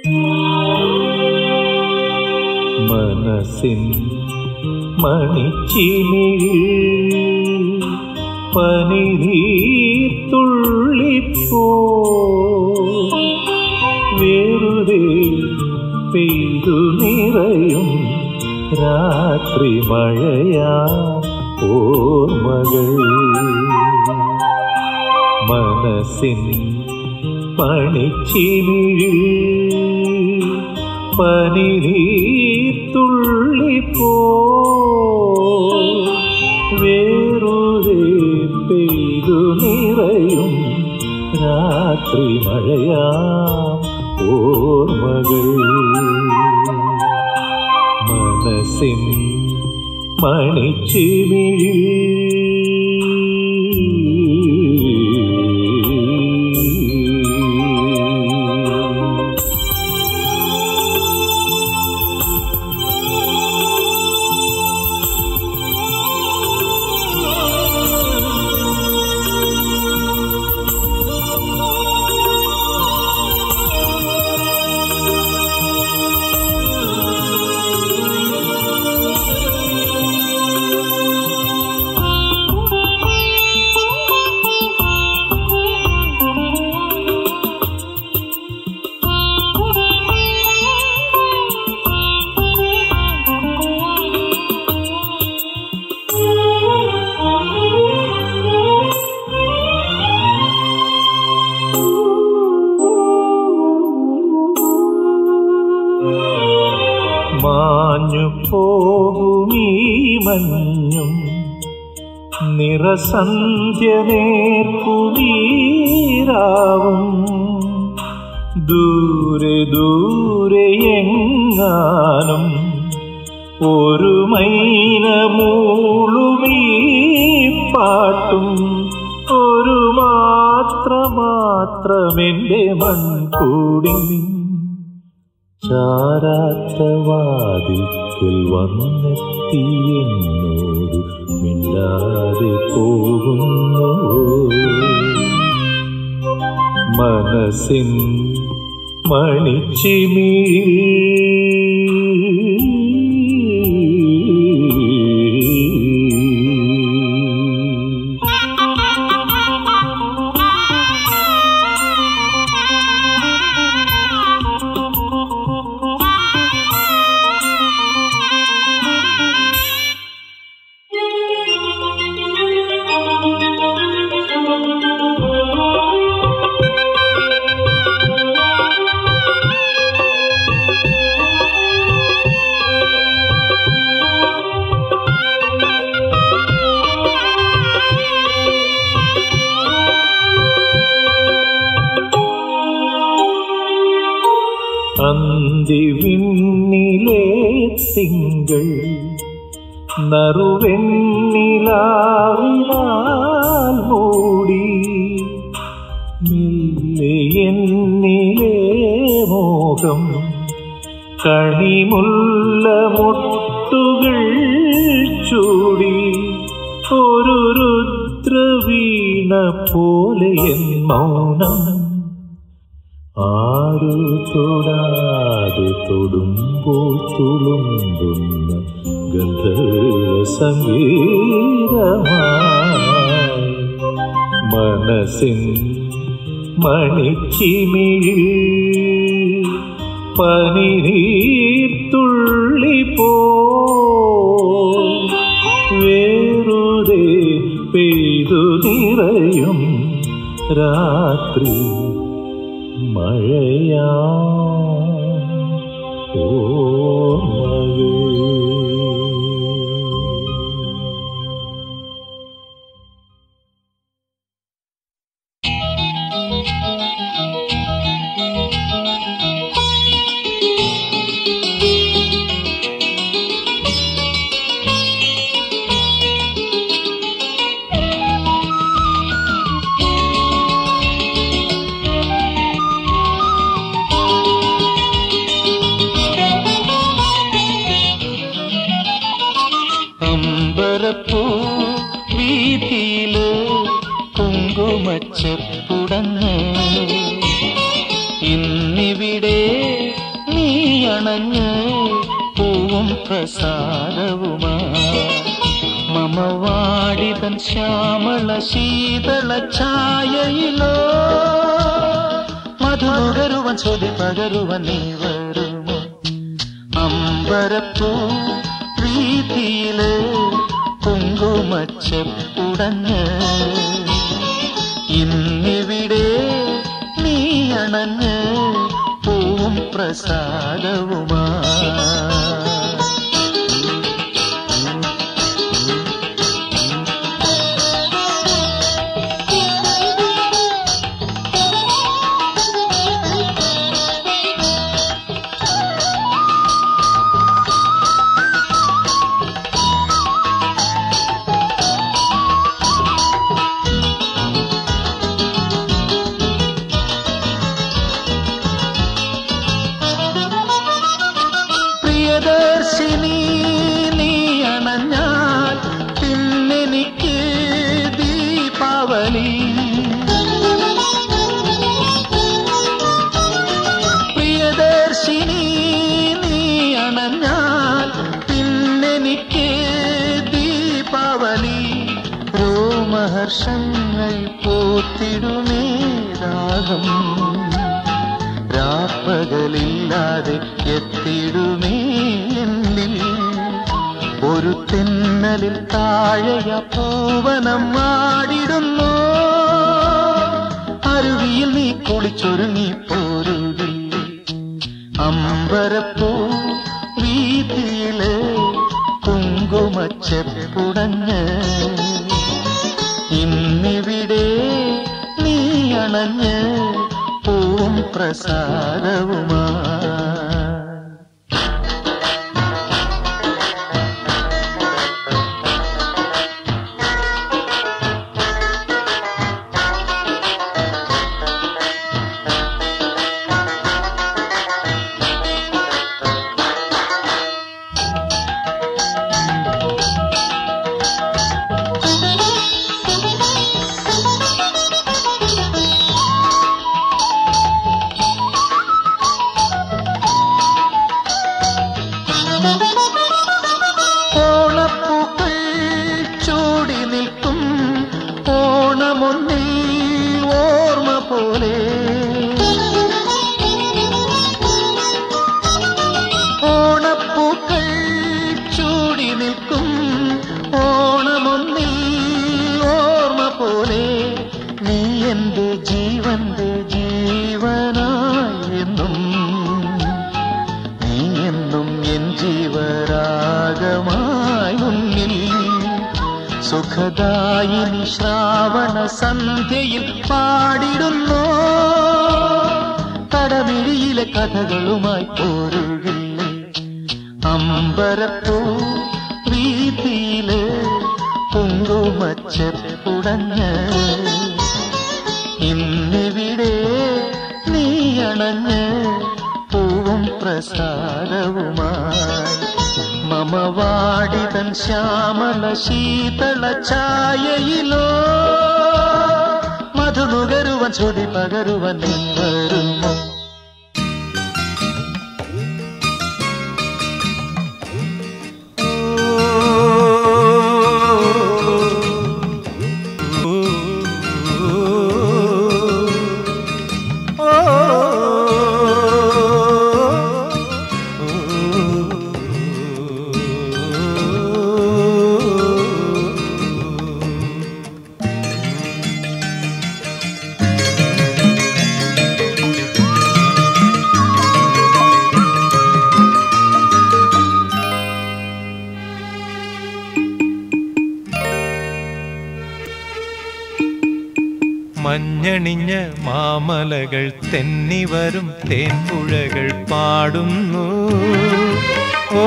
മനസ്സിൻ മണിച്ചിമിഴി പനിനീർത്തുള്ളിപ്പോ വെറുതെ പെയ്തു നിറയും രാത്രി മഴയാ ഓർമ്മകൾ മനസ്സിൻ പണിച്ചിമിഴി പനിനീർത്തുള്ളിപ്പോ വേറുതെ പെയ്തു നിറയും രാത്രി മഴയാ ഓർമ്മകൾ മനസ്സിൻ മണിച്ചിമിഴി മാഞ്ഞു പോകുമീ മഞ്ഞും നിറസന്ധ്യ നേർക്കുവീരാവും ദൂരെ ദൂരെ എങ്ങാനും ഒരു മൈന മൂളുമീ പാട്ടും ഒരു മാത്ര മാത്രമെൻ്റെ മൺകൂടി ചാരാത്ത വാതിൽക്കൽ വന്നെത്തി എന്നോട് മിണ്ടാതെ പോകുന്നു മനസ്സിൻ മണിച്ചിമിഴി അന്തിവിണ്ണിലെ തിങ്കൾ നറുവെണ്ണിലാവിനാൽ മൂടി മെല്ലെ എന്നിലെ മോഹം കണിമുല്ല മുട്ടുകൾ ചൂടി ഒരു രുദ്രവീണ പോലെ എൻ മൗനം ആരു തൊടാതെ തൊടുമ്പോൾ തുളുമ്പുന്ന ഗന്ധർവ സംഗീതമായി മനസ്സിൻ മണിച്ചിമിഴി പനിനീർത്തുള്ളിപ്പോ വേറുതെ പെയ്തു നിറയും രാത്രി മഴയാ ഓർമ്മകൾ Thank you. അണഞ്ഞ് പൂവും പ്രസാദവുമാ മമ വാടിതൻ ശ്യാമള ശീതള ഛായയിലോ മധുനുകരുവൻ ചൊലി പകരുവൻ നീ വരുമോ അമ്പരപ്പൂ പ്രീതിയില് കുങ്കുമച്ചപ്പുടഞ്ഞ് ഇന്നിവിടെ നീ അണഞ്ഞ് പൂവും പ്രസാദവുമാ പ്രിയദർശിനി നീ അണഞ്ഞാൽ പിന്നെനിക്ക് ദീപാവലി പ്രിയദർശിനി നീ അണഞ്ഞാൽ പിന്നെനിക്ക് ദീപാവലി രോമഹർഷങ്ങൾ പോത്തിടുമേ രാഗം രാപ്പകലില്ലാതെ എത്തിടുമേ എന്നിൽ ഒരു തെന്നലിൽ താഴെയ പൂവനം ആടിടുന്നു അരുവിയിൽ നീ കുളിച്ചൊരുങ്ങി പോരുകില്ലേ അമ്പരപ്പൂ വീതിയില് കുങ്കുമച്ചെപ്പുടഞ്ഞ് ഇന്നിവിടെ നീ അണഞ്ഞ് പൂവും പ്രസാദവുമാ ഓണപ്പൂക്കൾ ചൂടി നിൽക്കും ഓണമൊന്നിൽ ഓർമ്മ പോലെ ഓണപ്പൂക്കൾ ചൂടി നിൽക്കും ഓണമൊന്നിൽ ഓർമ്മ പോലെ നീ എന്റെ ജീവന്റെ ജീവനായി എന്നും നീ എന്നും എൻ ജീവരാഗമായി മുന്നിൽ സുഖദായിനി ശ്രാവണ സന്ധ്യയിൽ പാടിടുന്നു കടമിഴിയിലെ കഥകളുമായി പോരുകില്ലേ അമ്പരപ്പൂ വീതിയില് കുങ്കുമച്ചെപ്പുടഞ്ഞ് ഇന്നിവിടെ നീ അണഞ്ഞ് പൂവും പ്രസാദവുമായി മമ വാടിതൻ ശ്യാമള ശീതള ഛായയിലോ മധുനുകരുവൻ ചൊടി പകരുവൻ നീ വരുമോ മഞ്ഞണിഞ്ഞ മാമലകൾ തെന്നിവരും തേൻപുഴകൾ പാടുന്നു ഓ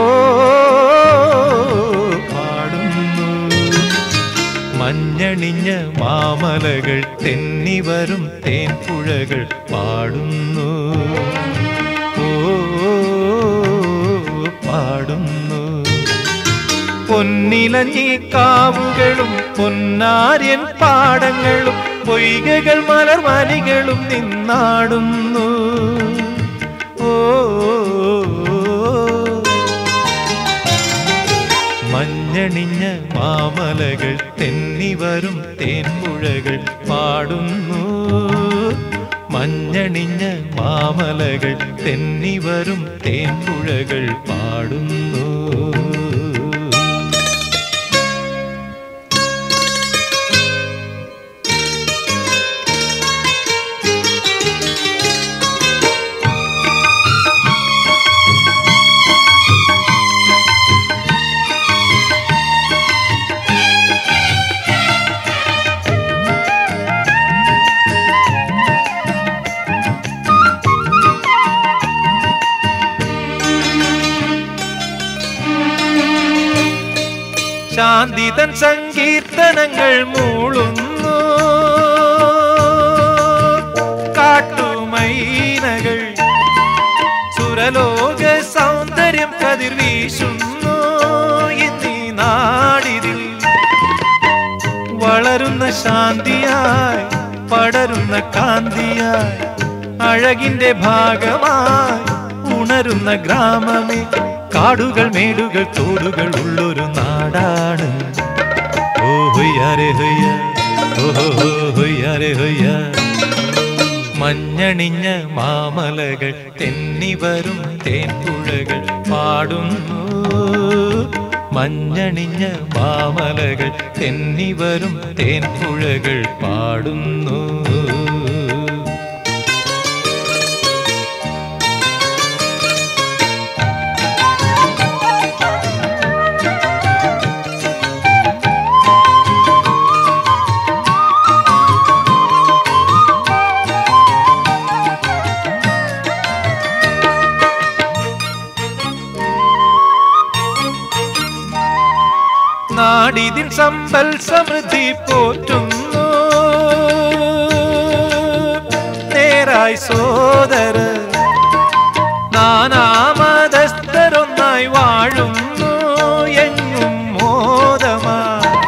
പാടുന്നു മഞ്ഞണിഞ്ഞ മാമലകൾ തെന്നിവരും തേൻപുഴകൾ പാടുന്നു ഓ പാടുന്നു പൊന്നിലഞ്ഞി കാവുകളും പൊന്നാര്യൻ പാടങ്ങളും പൊയ്കകൾ മലർമാലികളും നിന്നാടുന്നു ഓ മാമലകൾ തെന്നിവരും തേൻപുഴകൾ പാടുന്നു മഞ്ഞണിഞ്ഞ മാമലകൾ തെന്നിവരും തേൻപുഴകൾ പാടുന്നു ശാന്തിതൻ സങ്കീർത്തനങ്ങൾ മൂളുന്നു കാട്ടുമൈനകൾ സുരലോക സൗന്ദര്യം കതിർ വീശുന്നു ഇന്നീ നാടിതിൽ വളരുന്ന ശാന്തിയായി പടരുന്ന കാന്തിയായി അഴകിന്റെ ഭാഗമായി ഉണരുന്ന ഗ്രാമമേ കാടുകൾ മേടുകൾ തോടുകൾ ഉള്ളൊരു നാടാണ് ഓ ഹൊയ്യാരെ ഹൊയ്യ ഓഹോ ഹൊയ്യാരെ ഹൊയ്യ മഞ്ഞണിഞ്ഞ മാമലകൾ തെന്നിവരും തേൻപുഴകൾ പാടുന്നു മഞ്ഞണിഞ്ഞ മാമലകൾ തെന്നിവരും തേൻപുഴകൾ പാടുന്നു നാടിതിൻ സമ്പൽ സമൃദ്ധി പോറ്റുന്നു നേരായി സോദര നാനാമതസ്ഥരൊന്നായി വാഴുന്നു എങ്ങും മോദമാ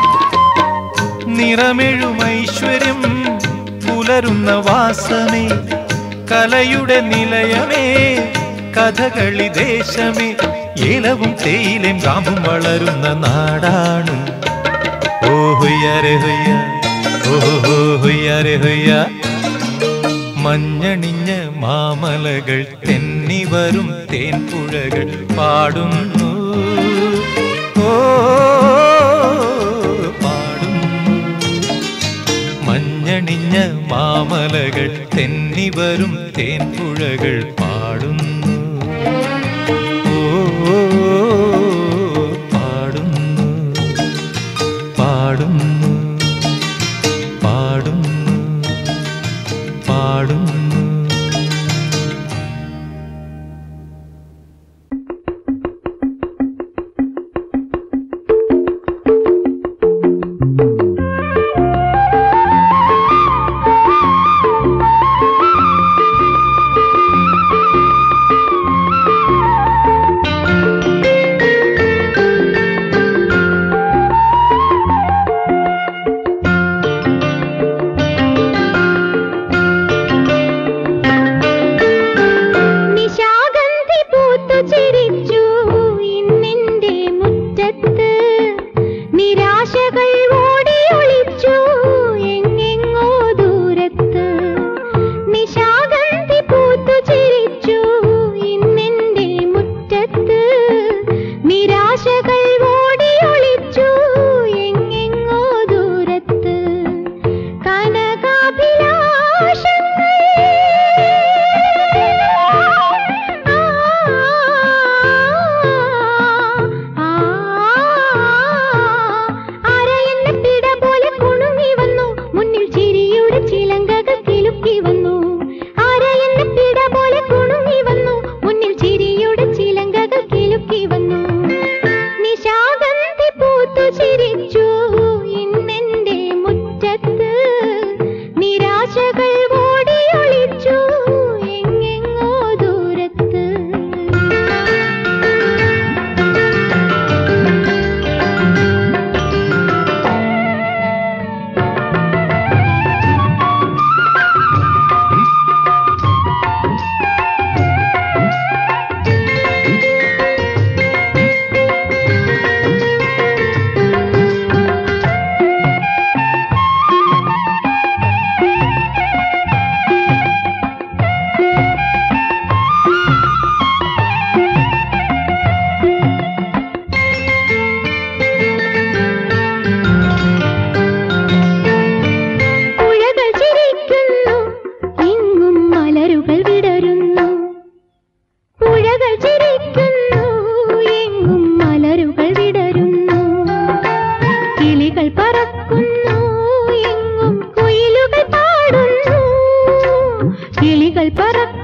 നിറമെഴുമൈശ്വര്യം പുലരുന്ന വാസമേ കലയുടെ നിലയമേ കഥകളി ദേശമേ ഏലവും തേയിലും കാമ്പും വളരുന്ന നാടാണ് ഓ ഹൊയ്യാരെ ഹൊയ്യ ഓഹോ ഹൊയ്യാരെ ഹൊയ്യ മഞ്ഞണിഞ്ഞ മാമലകൾ തെന്നിവരും തേൻപുഴകൾ പാടുന്നു ഓ പാടുന്നു മഞ്ഞണിഞ്ഞ മാമലകൾ തെന്നിവരും തേൻപുഴകൾ പാടുന്നു ഓ പാടുന്നു പാടുന്നു പാടുന്നു പാടുന്നു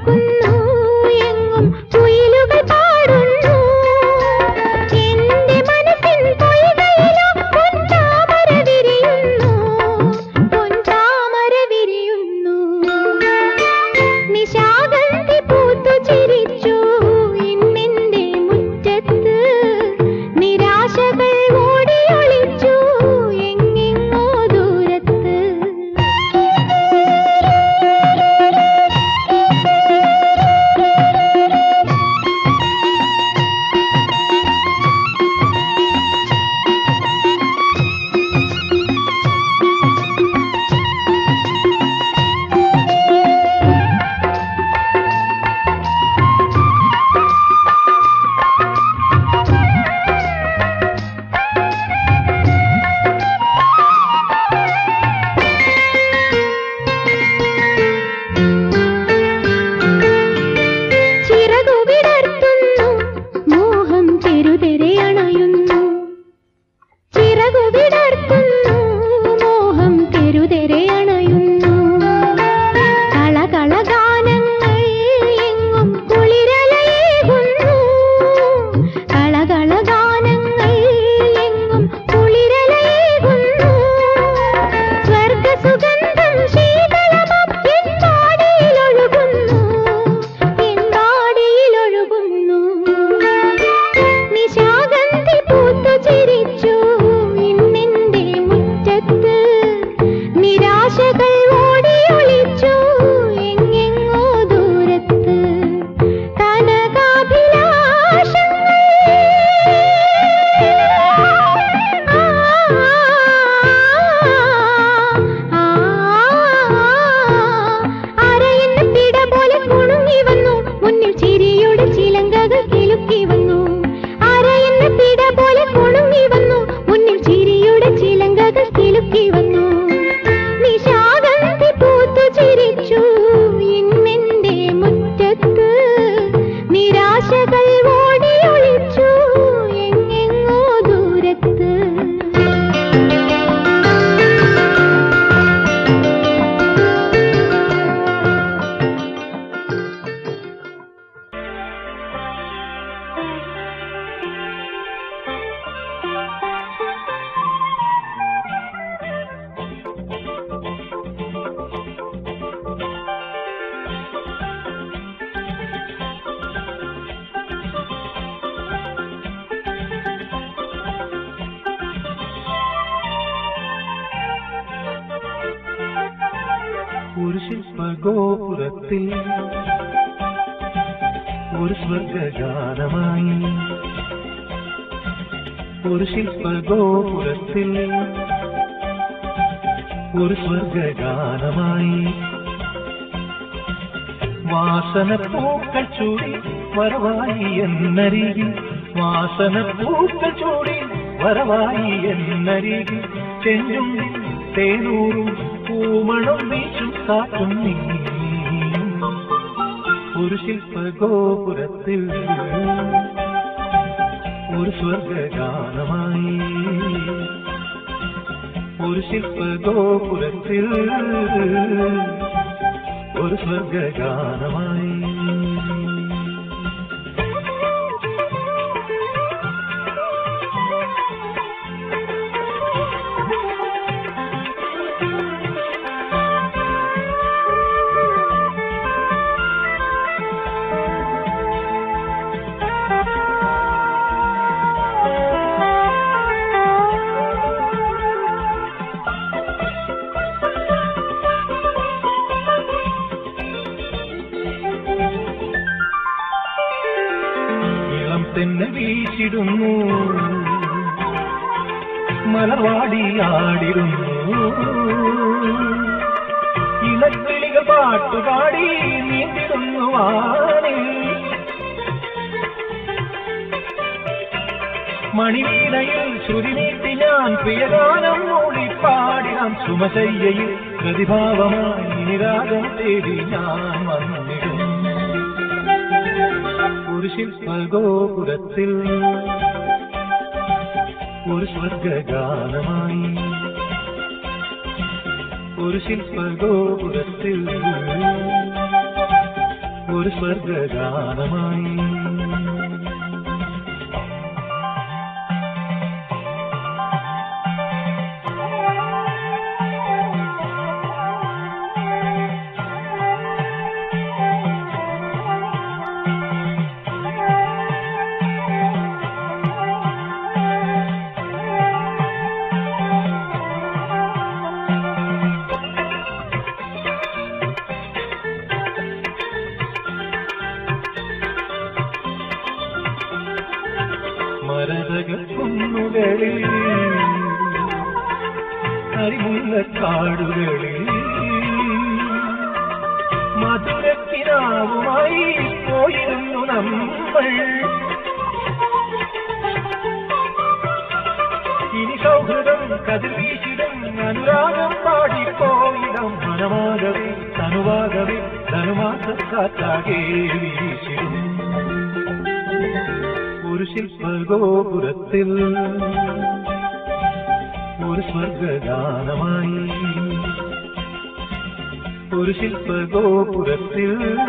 പൂക്കുന്നു എങ്ങും കുയിലുകൾ പാടുന്നു എന്റെ മനസ്സിൻ പൊയ്കയിലോ പൊൻതാമര വിരിയുന്നു പൊൻതാമര വിരിയുന്നു നിശാഗന്ധി പൂത്തു ചിരിച്ചു ഇന്നെന്റെ മുറ്റത്ത് നിരാശകൾ ഓടിയൊളിച്ചു എങ്ങെങ്ങോ ദൂരത്ത് ചിറകു വിടർത്തുന്നു മോഹം തെരുതെരെ അണയുന്നു ചിറകു വിടർത്തുന്നു മോഹം തെരുതെരെ അണയുന്നു കളകള ഗാനങ്ങൾ എങ്ങും കുളിരലയേകുന്നു കളകള ഗാനങ്ങൾ എങ്ങും കുളിരലയേകുന്നു സ്വർഗസുഗന്ധം ശീതളമാം എൻ നാടിയിലൊഴുകുന്നു എൻ നാടിയിലൊഴുകുന്നു നിശാഗന്ധി പൂത്തു ചിരിച്ചു ഇന്നെന്റെ മുറ്റത്ത് നിരാശകൾ ഓടിയൊളിച്ചു എങ്ങെങ്ങോ ദൂരത്ത് അരയെന്ന പോലെ കുണുങ്ങി വന്നു മുന്നിൽ ചിരിയുടെ ചിലങ്കകൾ കിലുക്കി വന്നു അരയെന്ന പിട പോലെ കുണുങ്ങി വന്നു മുന്നിൽ ചിരിയുടെ ചിലങ്കകൾ കിലുക്കി വന്നു നിശാഗന്ധി പൂത്തു ചിരിച്ചു ഇന്നെന്റെ മുറ്റത്ത് നിരാശകൾ ഓടിയൊളിച്ചു എങ്ങെങ്ങോ ദൂരത്ത് ഒരു ശില്പഗോപുരത്തിൽ ഒരു സ്വർഗഗാനമായി ഒരു ശില്പഗോപുരത്തിൽ ഒരു സ്വർഗഗാനമായി വാസന പൂക്കൾ ചൂടി വരവായി എന്നരികിൽ വാസന പൂക്കൾ ചൂടി വരവായി എന്നരികിൽ ചെഞ്ചും തേനൂറും പൂമണം വീശും കാറ്റും നീ ഒരു ശില്പഗോപുരത്തിൽ ഒരു സ്വർഗഗാനമായി ഒരു ശില്പഗോപുരത്തിൽ ഒരു സ്വർഗഗാനമായി ഇളം തന്നെ വീശിടുന്നു മലവാടിയാടിരുന്നു ഇളക്കിളികൾ പാട്ടുപാടി നീന്തിടുന്നു വാനിൽ മണിവീണയിൽ ശ്രുതി നീട്ടി ഞാൻ പ്രിയഗാനം മൂളിപ്പാടിനാം സുമശയ്യയിൽ പ്രതിഭാവമായി നിരാഗം തേടി ഞാൻ വന്നിടും ഒരു ശില്പഗോപുരത്തിൽ ഒരു സ്വർഗഗാനമായി ഒരു ശില്പഗോപുരത്തിൽ ഒരു സ്വർഗഗാനമായി മരതക കുന്നുകളിൽ കരിമുല്ലക്കാടുകളിൽ മധുരക്കിനാവുമായി പോയിരുന്നു നമ്മൾ ഇനി സൗഹൃദം കതിർ വീശിടും അനുരാഗം പാടിപ്പോയിടം മനമാകവേ തനുവാകവേ ധനുമാസക്കാറ്റാകെ വീശിടും ഒരു ശില്പഗോപുരത്തിൽ ഒരു സ്വർഗഗാനമായി ഒരു ശില്പഗോപുരത്തിൽ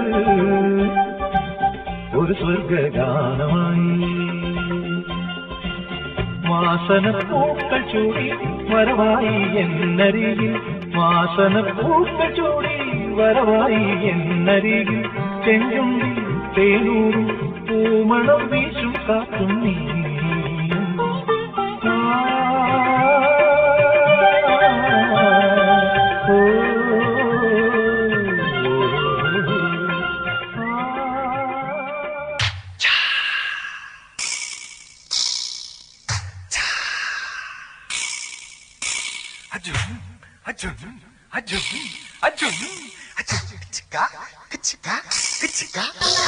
ഒരു സ്വർഗഗാനമായി വാസന പൂക്കൾ ചൂടി വരവായി എന്നരികിൽ വാസന പൂക്കൾ ചൂടി വരവായി എന്നരികിൽ ചെഞ്ചുണ്ടി തേനൂറും പൂമണം വീശും കാറ്റും നീ ആ, ഓ, ആ. അജുൻ അജുൻ അജുൻ അജുൻ അജുൻ കിച്ചിക്ക കിച്ചിക്ക കിച്ചിക്ക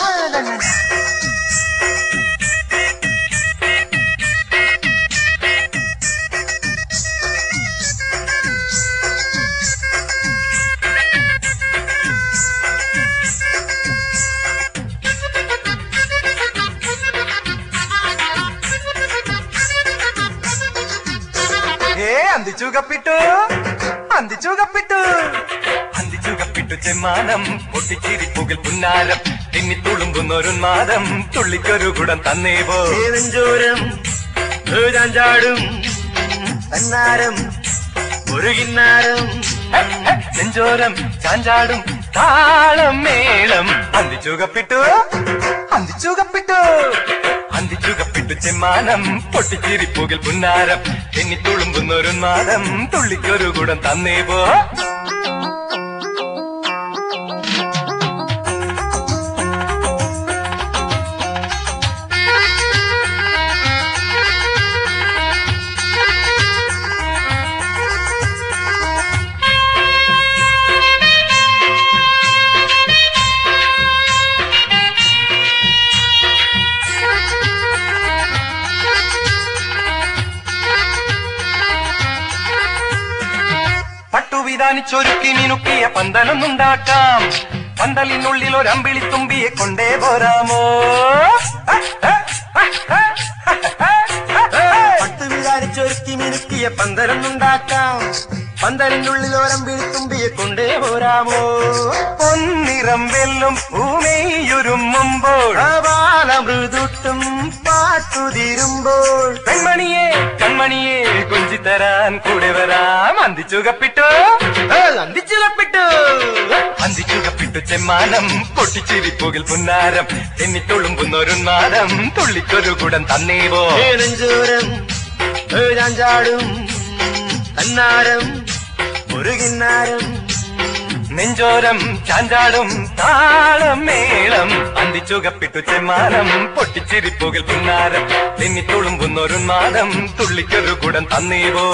ഏ അന്തിച്ചു കപ്പിട്ടു അന്തിച്ചു കപ്പിട്ടു അന്തിച്ചു കപ്പിട്ടു ചെമ്മാനം പൊട്ടിച്ചിരിപ്പുകിൽ പുന്നാരം തിന്നിത്തുളുമ്പുന്നൊരുന്മാദം തുള്ളിക്കൊരു കുടം തന്നേ പോ നെഞ്ചോരം ചാഞ്ചാടും തന്നാരം ഒരു കിന്നാരം നെഞ്ചോരം ചാഞ്ചാടും താളം മേളം അന്തിച്ചു കപ്പിട്ടു അന്തിച്ചു കപ്പിട്ടു അന്തിച്ചു കപ്പിട്ടു ചെമ്മാനം പൊട്ടിച്ചിരിപ്പുകിൽ പുന്നാരം തിന്നിത്തുളുമ്പുന്നൊരുന്മാദം തുള്ളിക്കൊരു കുടം തന്നേ പോ പട്ടുവിധാനിച്ചൊരുക്കി മിനുക്കിയ പന്തലൊന്നുണ്ടാക്കാം പന്തലിനുള്ളിൽ ഒരമ്പിളി തുമ്പിയെ കൊണ്ടേ പോരാമോ പത്ത് വിചാരിച്ചൊരുക്കി മിനുക്കിയ പന്തലൊന്നുണ്ടാക്കാം പന്തലിനുള്ളിൽ ഓരം വീഴ്ത്തുമ്പിയെ കൊണ്ടേ പോരാമോ പൊന്നിറം വെല്ലും ഭൂമിയൊരുമ്മുമ്പോൾ മൃദുട്ടും പാട്ടുതിരുമ്പോൾ പെൺമണിയെ കൺമണിയെ കൊഞ്ചിത്തരാൻ കൂടെ വരാം അന്തിച്ചുകപ്പിട്ടോ അന്തിച്ചിലപ്പെട്ടു അന്തിച്ചുകപ്പിട്ടു ചെമ്മാനം പൊട്ടിച്ചിരിപ്പുകിൽ പുന്നാരം എന്നിട്ടുളുമ്പുന്നൊരുന്മാദം തുള്ളിക്കൊരു കുടം തന്നേവോ നെഞ്ചോരം ചാഞ്ചാടും തന്നാരം ഒരു കിന്നാരം നെഞ്ചോരം ചാഞ്ചാടും താളം മേളം അന്തിച്ചുകപ്പിട്ടു ചെമ്മാനം പൊട്ടിച്ചിരിപ്പുകിൽ പുന്നാരം എന്നിട്ടുളുമ്പുന്നൊരുന്മാദം തുള്ളിക്കൊരു കുടം തന്നേവോ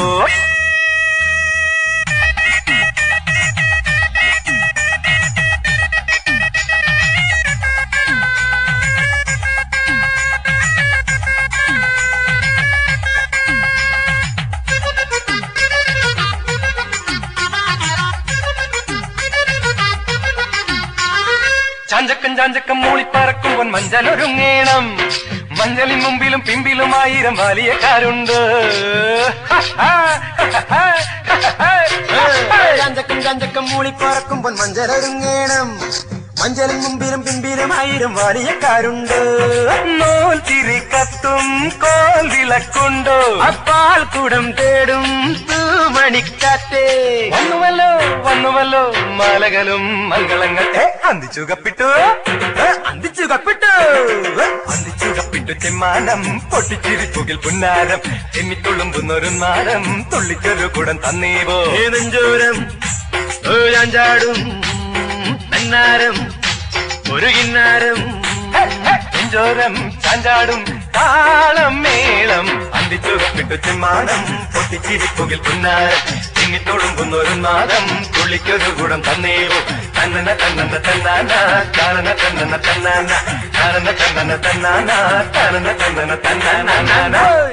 ചാഞ്ചക്കം ചാഞ്ചക്കം മൂളിപ്പറക്കുമ്പോൾ മഞ്ചലൊരുങ്ങേണം മഞ്ചലിൻ മുമ്പിലും പിമ്പിലും ആയിരം വാലിയക്കാരുണ്ട് ചഞ്ചക്കം ചഞ്ചക്കം മൂളിപ്പറക്കുമ്പോൾ മഞ്ചരൊരുങ്ങേണം മഞ്ചലും മുമ്പിലും പിമ്പിലും ആയിരം വാലിയക്കാരുണ്ട് നൂൽ തിരി കത്തും കോൽ വിളക്കുണ്ടോ അപ്പാൽ കുടം തേടും തൂമണിക്കാറ്റേ വന്നുവല്ലോ വന്നുവല്ലോ മാലകളും മംഗളങ്ങൾ ഏ അന്തിച്ചു കപ്പിട്ടു ഏ, അന്തിച്ചു കപ്പിട്ട് അന്തിച്ചു കപ്പിട്ടു ചെമ്മാനം പൊട്ടിച്ചിരിപ്പുകിൽ പുന്നാരം ചെമ്മിത്തുള്ളുമ്പുന്നൊരു നാരം തുള്ളിച്ചൊരു കുടം തന്നീവോ നെഞ്ചോരം ചാടും തന്നാരം ഒരു കിന്നാരം നെഞ്ചോരം ചാഞ്ചാടും താളം മേളം അന്തിച്ചു കപ്പിട്ടു ചെമ്മാനം പൊട്ടിച്ചിരിപ്പുകിൽ പുന്നാരം ചെമ്മിത്തുള്ളുമ്പുന്നൊരു നാദം തുള്ളിച്ചൊരു കുടം തന്നീവോ തന്നന തന്നന തന്നാന താനന തന്നന തന്നാന താനന തന്നന തന്നാന താനന തന്നന തന്നാന